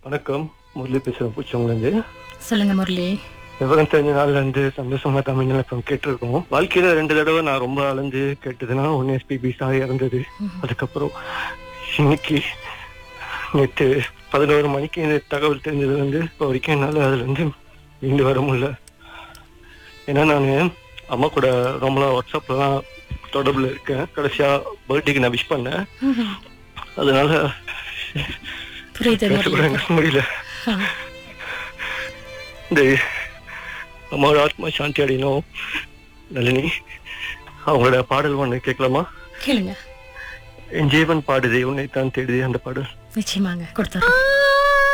வணக்கம் முரளி பேசுறேன் பூச்சவங்கலேருந்து சொல்லுங்க முரளி விவரம் தெரிஞ்ச நாள்ல இருந்து சந்தோஷமா தமிழ் இப்போ கேட்டிருக்கோம் வாழ்க்கையில ரெண்டு தடவை நான் ரொம்ப அலைஞ்சு கேட்டதுன்னா ஒன்னு எஸ்பிபி சார் இறந்தது அதுக்கப்புறம் இன்னைக்கு நேற்று பதினோரு மணிக்கு இந்த தகவல் தெரிஞ்சது வந்து இப்போ வரைக்கும் என்னால அதுல இருந்து மீண்டு வர முடியல ஏன்னா நான் அம்மா கூட ரொம்ப நாள் வாட்ஸ்அப்லாம் தொடர்புல இருக்கேன் கடைசியா பர்த்டேக்கு நான் விஷ் பண்ணேன் ம்ஹும். அதனால புரியுது பேச கூட முரளி எனக்கு முடியல ஆ. இந்த அம்மாவோட ஆத்மா சாந்தி அடையணும் நளினி அவங்களோட பாடல் ஒன்று கேட்கலாமா கேளுங்க என் ஜீவன் பாடுதே உன்னை தான் தேடுதே அந்த பாடல் நிச்சயமாங்க கொடுத்துறோம்